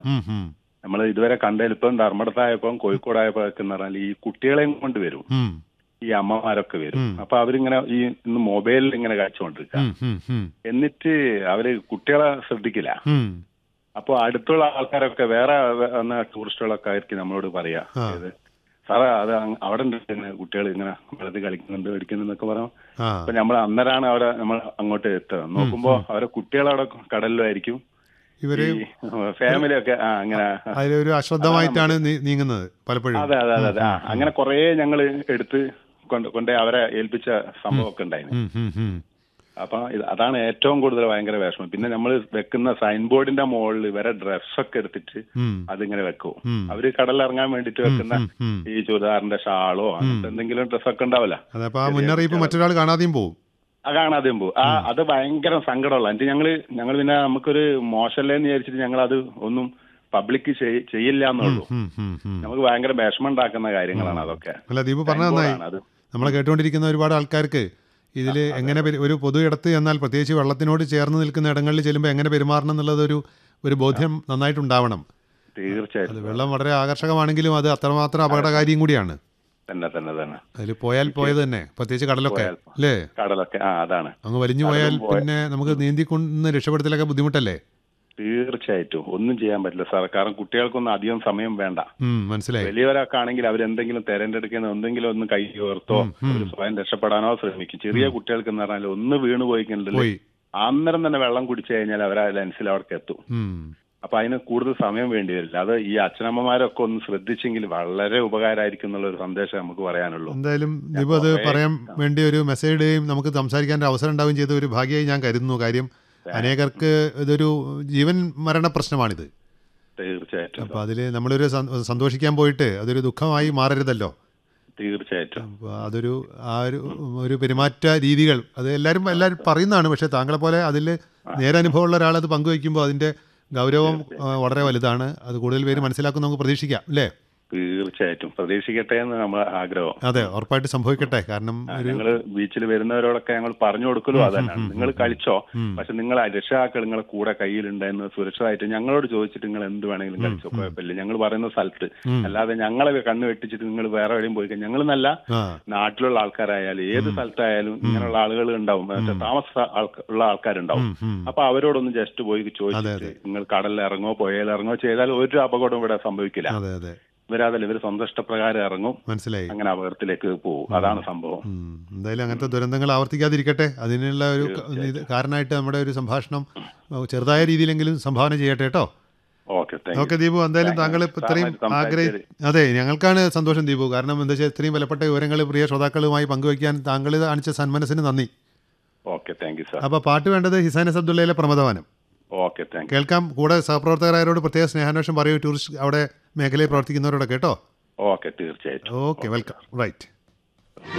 ഉം, ഉം, നമ്മൾ ഇതുവരെ കണ്ടതിൽ ഇപ്പം ധർമ്മടത്തായപ്പം കോഴിക്കോടായപ്പോ ഒക്കെ എന്ന് പറഞ്ഞാൽ ഈ കുട്ടികളെയും കൊണ്ട് വരും ഉം, ഈ അമ്മമാരൊക്കെ വരും ഉം. അപ്പൊ അവരിങ്ങനെ ഈ ഇന്ന് മൊബൈലിൽ ഇങ്ങനെ കാഴ്ചകൊണ്ടിരിക്കുക ഉം, ഉം, ഉം, എന്നിട്ട് അവര് കുട്ടികളെ ശ്രദ്ധിക്കില്ല ഉം. അപ്പൊ അടുത്തുള്ള ആൾക്കാരൊക്കെ വേറെ വ- വന്ന ടൂറിസ്റ്റുകളൊക്കെ ആയിരിക്കും നമ്മളോട് പറയാ ആ. ഇത് സാറേ അത് അങ് അവിടെ ഉണ്ട് ഇങ്ങനെ കുട്ടികൾ ഇങ്ങനെ വെള്ളത്തിൽ കളിക്കുന്നുണ്ട് കളിക്കുന്നുണ്ടൊക്കെ പറഞ്ഞു ആ അപ്പൊ നമ്മൾ അന്നേരമാണ് അവരെ നമ്മൾ അങ്ങോട്ട് എത്തുക നോക്കുമ്പോ അവരെ കുട്ടികളവിടെ കടലിലായിരിക്കും ഇവര് ഈ ഫാമിലി ഒക്കെ ആ അങ്ങനെ അതിലൊരു അശ്രദ്ധമായിട്ടാണ് നീ- നീങ്ങുന്നത് പലപ്പോഴും അതെ അതെ അതെ അതെ ആ അങ്ങനെ കുറേ ഞങ്ങൾ എടുത്ത് കൊണ്ട് കൊണ്ടേ അവരെ ഏൽപ്പിച്ച സംഭവമൊക്കെ ഉണ്ടായിരുന്നു ഉം, ഉം, ഉം. അപ്പൊ ഇത് അതാണ് ഏറ്റവും കൂടുതൽ ഭയങ്കര വിഷമം പിന്നെ നമ്മൾ വെക്കുന്ന സൈൻ ബോർഡിന്റെ മുകളിൽ ഇവരെ ഡ്രസ്സൊക്കെ എടുത്തിട്ട് ഉം, അതിങ്ങനെ വെക്കും ഉം. അവര് കടലിറങ്ങാൻ വേണ്ടിട്ട് വെക്കുന്ന ഉം, ഉം. ഈ ചുരിദാറിന്റെ ഷാളോ അങ്ങനത്തെ എന്തെങ്കിലും ഡ്രസ്സൊക്കെ ഉണ്ടാവില്ല അതപ്പോ ആ മുന്നറിയിപ്പ് മറ്റൊരാൾ കാണാതെയും പോവും ആ കാണാതെയും പോകും ആ അത് ഭയങ്കര സങ്കടമുള്ള എന്നിട്ട് ഞങ്ങള് ഞങ്ങൾ പിന്നെ നമുക്കൊരു മോശമല്ലേന്ന് വിചാരിച്ചിട്ട് ഞങ്ങൾ അത് ഒന്നും പബ്ലിക് ചെയ്യില്ല എന്നുള്ളൂ ഉം, ഉം, ഉം. നമുക്ക് ഭയങ്കര വിഷമം ഉണ്ടാക്കുന്ന കാര്യങ്ങളാണ് അതൊക്കെ അല്ല ദീപു പറഞ്ഞ നന്നായി ആണ് അത് നമ്മളെ കേട്ടുകൊണ്ടിരിക്കുന്ന ഒരുപാട് ആൾക്കാർക്ക് ഇതിൽ എങ്ങനെ പെരു- ഒരു പൊതു ഇടത്ത് എന്നാൽ പ്രത്യേകിച്ച് വെള്ളത്തിനോട് ചേർന്ന് നിൽക്കുന്ന ഇടങ്ങളിൽ ചെല്ലുമ്പോൾ എങ്ങനെ പെരുമാറണം എന്നുള്ളത് ഒരു ഒരു ബോധ്യം നന്നായിട്ടുണ്ടാവണം തീർച്ചയായിട്ടും അത് വെള്ളം വളരെ ആകർഷകമാണെങ്കിലും അത് അത്രമാത്രം അപകടകാരിയും കൂടിയാണ് തന്നെ തന്നെ തന്നെ അതിൽ പോയാൽ പോയത് തന്നെ പ്രത്യേകിച്ച് കടലൊക്കെ അല്ലേ കടലൊക്കെ ആ അതാണ് അങ്ങ് വലിഞ്ഞു പോയാൽ പിന്നെ നമുക്ക് നീന്തിക്കൊണ്ട് രക്ഷപ്പെടുത്തലൊക്കെ ബുദ്ധിമുട്ടല്ലേ തീർച്ചയായിട്ടും ഒന്നും ചെയ്യാൻ പറ്റില്ല സാർ കാരണം കുട്ടികൾക്കൊന്നും അധികം സമയം വേണ്ട ഉം, മനസ്സിലായി വലിയവരൊക്കെ ആണെങ്കിൽ അവരെന്തെങ്കിലും തെരഞ്ഞെടുക്കുന്ന എന്തെങ്കിലും ഒന്ന് കൈ ഉയർത്തോ അവർ സ്വയം രക്ഷപ്പെടാനോ ശ്രമിക്കും ചെറിയ കുട്ടികൾക്ക് എന്ന് പറഞ്ഞാൽ ഒന്ന് വീണ് പോയി കഴിഞ്ഞാൽ പോയി അന്നേരം തന്നെ വെള്ളം കുടിച്ചു കഴിഞ്ഞാൽ അവർ ആ ലെൻസിൽ അവിടേക്ക് എത്തും ഉം. അപ്പൊ അതിന് കൂടുതൽ സമയം വേണ്ടി വരില്ല അത് ഈ അച്ഛനമ്മമാരൊക്കെ ഒന്ന് ശ്രദ്ധിച്ചെങ്കിൽ വളരെ ഉപകാരമായിരിക്കും എന്നുള്ള ഒരു സന്ദേശം നമുക്ക് പറയാനുള്ളൂ എന്തായാലും ദീപു അത് പറയാൻ വേണ്ടി ഒരു മെസ്സേജ് ഇടുകയും നമുക്ക് സംസാരിക്കാൻ ഒരു അവസരം ഉണ്ടാവുകയും ചെയ്ത ഒരു ഭാഗ്യമായി ഞാൻ കരുതുന്നു കാര്യം അനേകർക്ക് ഇതൊരു ജീവൻ മരണ പ്രശ്നമാണിത് തീർച്ചയായിട്ടും അപ്പോൾ അതിൽ നമ്മളൊരു സ- സന്തോഷിക്കാൻ പോയിട്ട് അതൊരു ദുഃഖമായി മാറരുതല്ലോ തീർച്ചയായിട്ടും അപ്പോൾ അതൊരു ആ ഒരു ഒരു പെരുമാറ്റ രീതികൾ അത് എല്ലാവരും എല്ലാവരും പറയുന്നതാണ് പക്ഷേ താങ്കളെ പോലെ അതിൽ നേരനുഭവമുള്ള ഒരാളത് പങ്കുവയ്ക്കുമ്പോൾ അതിൻ്റെ ഗൗരവം ആ, വളരെ വലുതാണ് അത് കൂടുതൽ പേര് മനസ്സിലാക്കും നമുക്ക് പ്രതീക്ഷിക്കാം അല്ലേ തീർച്ചയായിട്ടും പ്രതീക്ഷിക്കട്ടെ എന്ന് നമ്മൾ ആഗ്രഹം അതെ ഉറപ്പായിട്ട് സംഭവിക്കട്ടെ കാരണം ഒരു ഞങ്ങൾ ബീച്ചിൽ വരുന്നവരോടൊക്കെ ഞങ്ങൾ പറഞ്ഞു കൊടുക്കലോ അതന്നെയാണ് നിങ്ങൾ കളിച്ചോ പക്ഷെ നിങ്ങൾ രക്ഷാക്കൾ നിങ്ങളെ കൂടെ കയ്യിലുണ്ടെന്ന് സുരക്ഷിതമായിട്ട് ഞങ്ങളോട് ചോദിച്ചിട്ട് നിങ്ങൾ എന്ത് വേണമെങ്കിലും കളിച്ചോ കുഴപ്പമില്ല ഞങ്ങൾ പറയുന്ന സ്ഥലത്ത് അല്ലാതെ ഞങ്ങളെ കണ്ണ് വെട്ടിച്ചിട്ട് നിങ്ങൾ വേറെ എവിടെയും പോയി കഴിഞ്ഞാൽ ഞങ്ങൾ നല്ല ആ നാട്ടിലുള്ള ആൾക്കാരായാലും ഏത് സ്ഥലത്തായാലും ഇങ്ങനെയുള്ള ആളുകൾ ഉണ്ടാവും മറ്റേ താമസ ആൾക്ക- ഉള്ള ആൾക്കാരുണ്ടാവും ഉം, ഉം. അപ്പൊ അവരോടൊന്ന് ജസ്റ്റ് പോയി ചോദിച്ചിട്ട് നിങ്ങൾ കടലിൽ ഇറങ്ങോ പുഴയിൽ ഇറങ്ങോ ചെയ്താൽ ഒരു അപകടവും ഇവിടെ സംഭവിക്കില്ല അതെ അതെ ഇവരതല്ല ഇവർ സ്വന്തം ഇഷ്ടപ്രകാരം ഇറങ്ങും മനസ്സിലായി അങ്ങനെ അപകടത്തിലേക്ക് പോകും അതാണ് സംഭവം ഉം. എന്തായാലും അങ്ങനത്തെ ദുരന്തങ്ങൾ ആവർത്തിക്കാതിരിക്കട്ടെ അതിനുള്ള ഒരു ക- ഇത് കാരണമായിട്ട് നമ്മുടെ ഒരു സംഭാഷണം ഏഹ്, ചെറുതായ രീതിയിലെങ്കിലും സംഭാവന ചെയ്യട്ടെ കേട്ടോ ഓക്കെ താങ്ക് ഓക്കെ ദീപു എന്തായാലും താങ്കൾ ഇപ്പം ഇത്രയും സാറുമായിട്ട് ആഗ്രഹി അതെ ഞങ്ങൾക്കാണ് സന്തോഷം ദീപു കാരണം എന്താ വെച്ചാൽ ഇത്രയും വിലപ്പെട്ട വിവരങ്ങൾ പ്രിയ ശ്രോതാക്കളുമായി പങ്കുവയ്ക്കാൻ താങ്കൾ കാണിച്ച സന്മനസ്സിന് നന്ദി ഓക്കെ താങ്ക് യു സാർ അപ്പോൾ പാട്ട് വേണ്ടത് ഹിസാനസ് അബ്ദുള്ളയിലെ പ്രമദവാനം ഓക്കെ താങ്ക് യു കേൾക്കാം കൂടെ സഹപ്രവർത്തകരായവരോട് പ്രത്യേക സ്നേഹാന്വേഷണം പറയൂ ടൂറിസ്റ്റ് അവിടെ മേഖലയിൽ പ്രവർത്തിക്കുന്നവരോടൊക്കെ കേട്ടോ ഓക്കെ തീർച്ചയായിട്ടും ഓക്കെ വെൽക്കം റൈറ്റ്